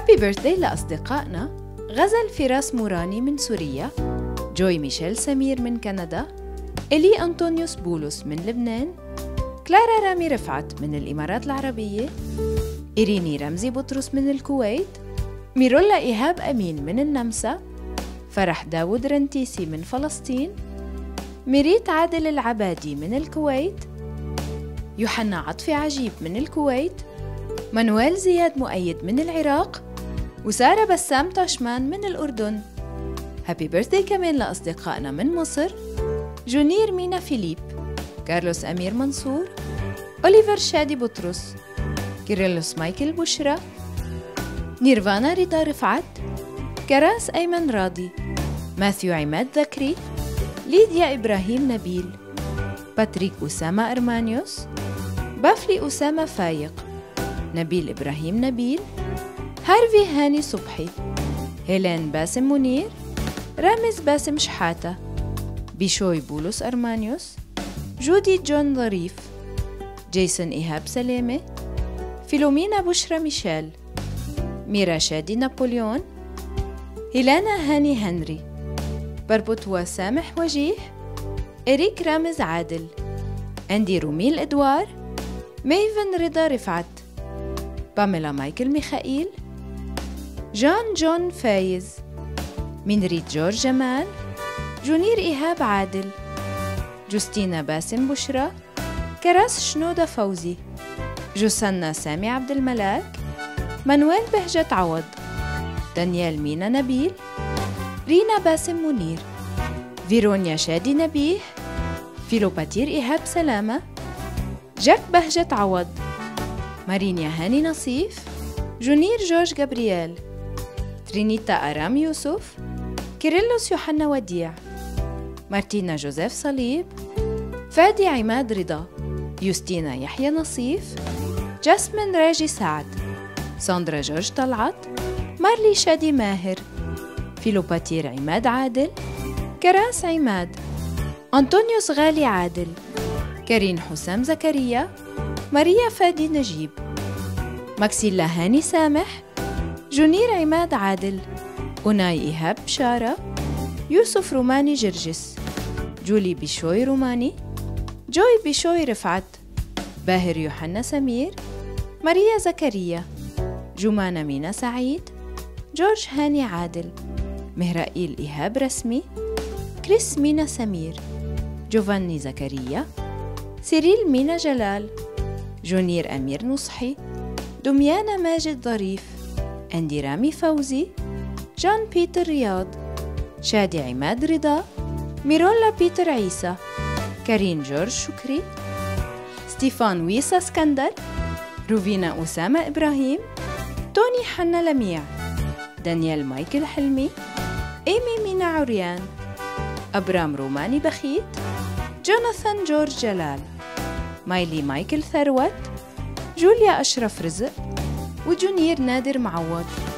هابي بيرثداي لأصدقائنا غزل فراس موراني من سوريا جوي ميشيل سمير من كندا إلي أنطونيوس بولس من لبنان كلارا رامي رفعت من الإمارات العربية إيريني رمزي بطرس من الكويت ميرولا إيهاب أمين من النمسا فرح داود رنتيسي من فلسطين ميريت عادل العبادي من الكويت يوحنا عطفي عجيب من الكويت مانويل زياد مؤيد من العراق وسارة بسام تاشمان من الأردن هابي بيرثدي كمان لأصدقائنا من مصر جونير مينا فيليب كارلوس أمير منصور أوليفر شادي بطرس كيرلس مايكل بشرى نيرفانا رضا رفعت كراس أيمن راضي ماثيو عماد ذكري ليديا إبراهيم نبيل باتريك أسامة أرمانيوس بافلي أسامة فايق نبيل إبراهيم نبيل هارفي هاني صبحي هيلين باسم منير رامز باسم شحاتة بيشوي بولس أرمانيوس جودي جون ظريف جيسون إيهاب سلامة فيلومينا بشرى ميشيل ميرا شادي نابليون هيلانا هاني هنري بربطوا سامح وجيه إريك رامز عادل أندي روميل إدوار ميفن رضا رفعت باميلا مايكل ميخائيل جان جون فايز منريت جورج جمال جونير إيهاب عادل جوستينا باسم بشرى كراس شنودة فوزي جوسنا سامي عبد الملاك مانويل بهجة عوض دانيال مينا نبيل رينا باسم منير فيرونيا شادي نبيه فيلوباتير إيهاب سلامة جاك بهجة عوض مارينيا هاني نصيف جونير جورج جابرييل ترينيتا أرام يوسف كيرلس يوحنا وديع مارتينا جوزيف صليب فادي عماد رضا يوستينا يحيى نصيف جاسمين راجي سعد ساندرا جورج طلعت مارلي شادي ماهر فيلوباتير عماد عادل كراس عماد أنطونيوس غالي عادل كريم حسام زكريا ماريا فادي نجيب ماكسيلا هاني سامح جونير عماد عادل أوناي إيهاب بشارة يوسف روماني جرجس جولي بشوي روماني جوي بشوي رفعت باهر يوحنا سمير ماريا زكريا جمانة مينا سعيد جورج هاني عادل مهرائيل إيهاب رسمي كريس مينا سمير جوفاني زكريا سيريل مينا جلال جونير أمير نصحي دميانا ماجد ظريف أندي رامي فوزي جان بيتر رياض شادي عماد رضا ميرولا بيتر عيسى كارين جورج شكري ستيفان ويسا اسكندر روفينا أسامة إبراهيم توني حنا لميع دانيال مايكل حلمي إيمي مينا عريان أبرام روماني بخيت جوناثان جورج جلال مايلي مايكل ثروت جوليا أشرف رزق وجونير نادر معوض